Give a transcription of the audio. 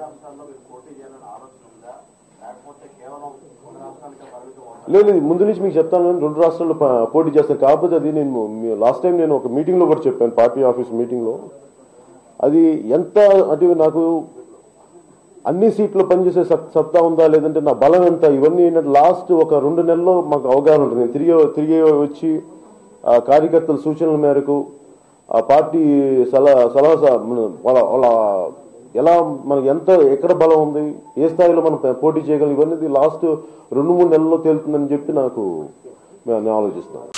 రాష్ట్రాల్లో మీరు పోటీ చేయాలని ఆలోచన ఉందా లేకపోతే కేవలం ఒక రాష్ట్రానికే పరిమితం అవుతారా? లేదు లేదు, ముందు నుంచి మీకు చెప్తాను నేను రెండు రాష్ట్రాల్లో ప- పోటీ చేస్తాను కాకపోతే అది నేను లాస్ట్ టైం నేను ఒక మీటింగ్ లో కూడా చెప్పాను పార్టీ ఆఫీస్ మీటింగ్ లో అది ఎంత అంటే నాకు అన్ని సీట్లు పనిచేసే సత్- సత్తా ఉందా లేదంటే నా బలం ఎంత ఇవన్నీ లాస్ట్ ఒక రెండు నెలల్లో మాకు అవగాహన ఉంటుంది నేను తిరిగి తిరిగి వచ్చి ఆ కార్యకర్తల సూచనల మేరకు ఆ పార్టీ సలహా సలహా స- మన వాళ్ళ వాళ్ళ ఎలా మనకి ఎంత ఎక్కడ బలం ఉంది ఏ స్థాయిలో మనం పోటీ చేయగలం ఇవన్నీ లాస్ట్ రెండు మూడు నెలల్లో తేలుతుందని చెప్పి నాకు నేను ఆలోచిస్తాను